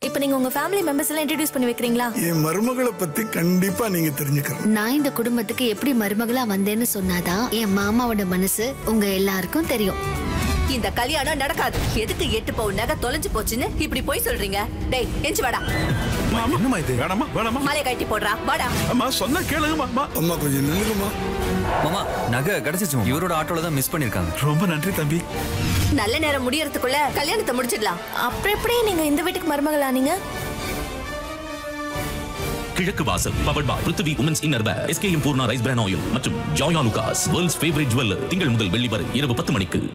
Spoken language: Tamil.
இப்போ நீங்க உங்க ஃபேமிலி மெம்பர்ஸ் எல்லாம் இன்ட்ரடியூஸ் பண்ணி வைக்கிறீங்களா என் மருமகளை பத்தி கண்டிப்பா நீங்க தெரிஞ்சுக்கணும் நான் இந்த குடும்பத்துக்கு எப்படி மருமகளா வந்தேன்னு சொன்னாதான் என் மாமாவோட மனசு உங்க எல்லாருக்கும் தெரியும் இந்த கல்யாணம் நடக்காது எதுக்கு எட்டு பவுன் நகை தொலைஞ்சு போச்சுன்னு இப்படி போய் சொல்றீங்க டேய் எஞ்சி வாடா என்னம்மா இது வேணாமா வேணாமா மாலையை கட்டி போடுறா வாடா அம்மா சொன்னா கேளுங்கம்மா அம்மா. அம்மா கொஞ்சம் நில்லுங்கம்மா மாமா நகை கிடைச்சிச்சு இவரோட ஆட்டோல தான் மிஸ் பண்ணிருக்காங்க ரொம்ப நன்றி தம்பி நல்ல நேரம் முடியறதுக்குள்ள கல்யாணத்தை முடிச்சிடலாம் அப்புறம் எப்படி நீங்க இந்த வீட்டுக்கு மருமகளா நீங்க கிழக்கு வாசல் powered by Prithvi women's innerwear SKM Poorna rice bran oil மற்றும் Joyalukkas world's favourite jeweller திங்கள் முதல் வெள்ளி வரை இரவு பத்து மணிக்கு